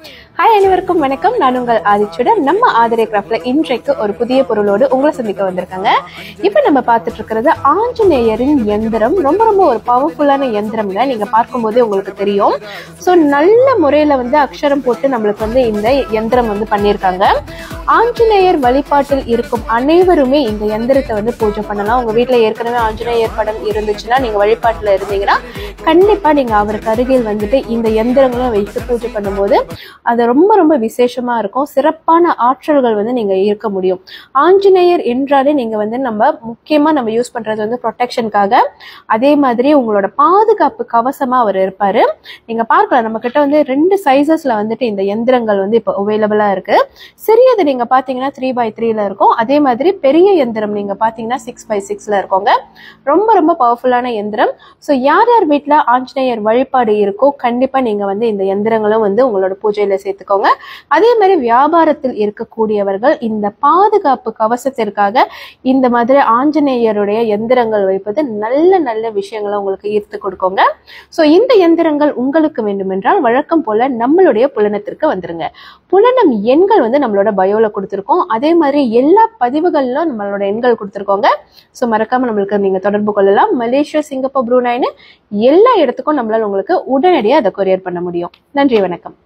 hi அனைவருக்கும் வணக்கம் நான் உங்கள் ஆதிச்சுடன் நம்ம ஆதிரை கிராஃப்ட்ல இன்றைக்கு ஒரு புதிய பொருளோடு உங்களை சந்திக்க வந்திருக்காங்க இப்போ நம்ம பார்த்துட்டு இருக்கிறது ஆஞ்சநேயரின் எந்திரம் ரொம்ப ரொம்ப ஒரு பவர்ஃபுல்லான எந்திரம்ங்க நீங்க பார்க்கும்போதே உங்களுக்கு தெரியும் ஸோ நல்ல முறையில வந்து அக்ஷரம் போட்டு நம்மளுக்கு வந்து இந்த எந்திரம் வந்து பண்ணியிருக்காங்க ஆஞ்சநேயர் வழிபாட்டில் இருக்கும் அனைவருமே இந்த எந்திரத்தை வந்து பூஜை பண்ணலாம் உங்க வீட்ல ஏற்கனவே ஆஞ்சநேயர் படம் இருந்துச்சுன்னா நீங்க வழிபாட்டுல இருந்தீங்கன்னா கண்டிப்பா நீங்க அவருக்கு அருகில் வந்துட்டு இந்த எந்திரங்களை வைத்து பூஜை பண்ணும்போது அது ரொம்ப ரொம்ப விசேஷமா இருக்கும் சிறப்பான ஆற்றல்கள் வந்து நீங்க இருக்க முடியும் ஆஞ்சநேயர் என்றாலே நீங்க வந்து நம்ம முக்கியமா நம்ம யூஸ் பண்றது வந்து ப்ரொடெக்ஷனுக்காக அதே மாதிரி உங்களோட பாதுகாப்பு கவசமா அவர் இருப்பாரு நீங்க பார்க்கலாம் நம்ம கிட்ட வந்து ரெண்டு சைசஸ்ல வந்துட்டு இந்த எந்திரங்கள் வந்து இப்போ அவைலபிளா இருக்கு சிறியது நீங்க பாத்தீங்கன்னா த்ரீ பை த்ரீல இருக்கும் அதே மாதிரி பெரிய எந்திரம் நீங்க பாத்தீங்கன்னா சிக்ஸ் பை சிக்ஸ்ல இருக்கோங்க ரொம்ப ரொம்ப பவர்ஃபுல்லான எந்திரம் ஸோ யார் யார் வீட்டில் ஆஞ்சநேயர் வழிபாடு இருக்கோ கண்டிப்பா நீங்க வந்து இந்த எந்திரங்களும் வந்து உங்களோட பூஜையில சேர்த்துக்கோங்க அதே மாதிரி வியாபாரத்தில் இருக்கக்கூடியவர்கள் இந்த பாதுகாப்பு கவசத்திற்காக இந்த மாதிரி ஆஞ்சநேயருடைய எந்திரங்கள் வைப்பது நல்ல நல்ல விஷயங்களை உங்களுக்கு ஈர்த்து கொடுக்கோங்க ஸோ இந்த எந்திரங்கள் உங்களுக்கு வேண்டுமென்றால் வழக்கம் போல நம்மளுடைய புலனத்திற்கு வந்துருங்க புலனம் எண்கள் வந்து நம்மளோட பயோல கொடுத்துருக்கோம் அதே மாதிரி எல்லா பதிவுகளிலும் நம்மளோட எண்கள் கொடுத்துருக்கோங்க ஸோ மறக்காம நம்மளுக்கு நீங்க தொடர்பு கொள்ளலாம் மலேசியா சிங்கப்பூர் ப்ரூனைன்னு எல்லா இடத்துக்கும் நம்மளால உங்களுக்கு உடனடியாக அதை கொரியர் பண்ண முடியும் நன்றி வணக்கம்